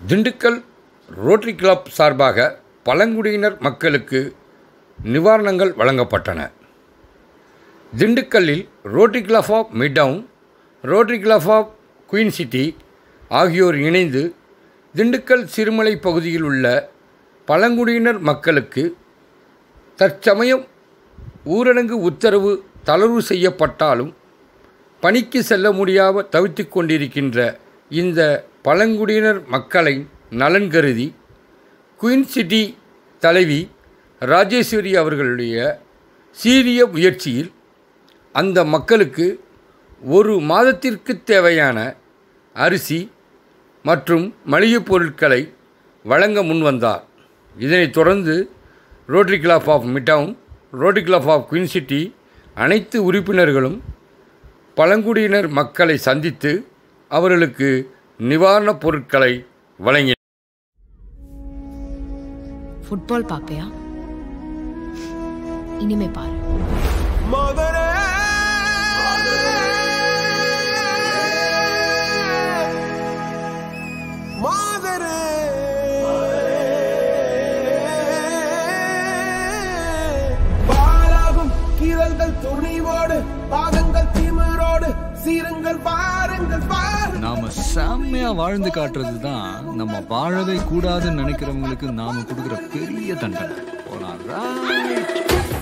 Dindigul rotary club சார்பாக பழங்குடியினர் மக்களுக்கு நிவாரணங்கள் வழங்கப்பட்டன திண்டுக்கல்லில் Rotary Club of Midtown Rotary Club of Queen City ஆகியோர் இணைந்து திண்டுக்கல் சிறுமலை பகுதியில் உள்ள பழங்குடியினர் மக்களுக்கு தற்சமயம் ஊரடங்கு உத்தரவு தளர்வு செய்யப்பட்டாலும் பணிக்கு செல்ல முடியாமல் தவித்து கொண்டிருக்கின்ற இந்த பழங்குடியினர் மக்களை நலன் கருதி குயின் சிட்டி தலைவி ராஜேஸ்வரி அவர்களுடைய சீரிய முயற்சியில் அந்த மக்களுக்கு ஒரு மாதத்திற்கு தேவையான அரிசி மற்றும் மளிகைப் பொருட்களை வழங்க முன்வந்தார் இதனைத் தொடர்ந்து Rotary Club of Midtown Rotary Club of Queen City அனைத்து உறுப்பினர்களும் பழங்குடியினர் மக்களை சந்தித்து அவர்களுக்கு நிவாரணப் பொருட்களை வழங்கினர் ஃபுட்பால் பாப்பியா இனிமே பாரு மதுரை மாதரே பாலாகும் கீரல்கள் துணிவோடு பாதங்கள் திமிரோடு சீருங்கள் பாருங்கள் பாருங்கள் நாம செம்மையா வாழ்ந்து காட்டுறது தான் நம்ம வாழவே கூடாதுன்னு நினைக்கிறவங்களுக்கு நாம கொடுக்குற பெரிய தண்டனை போலாம் right.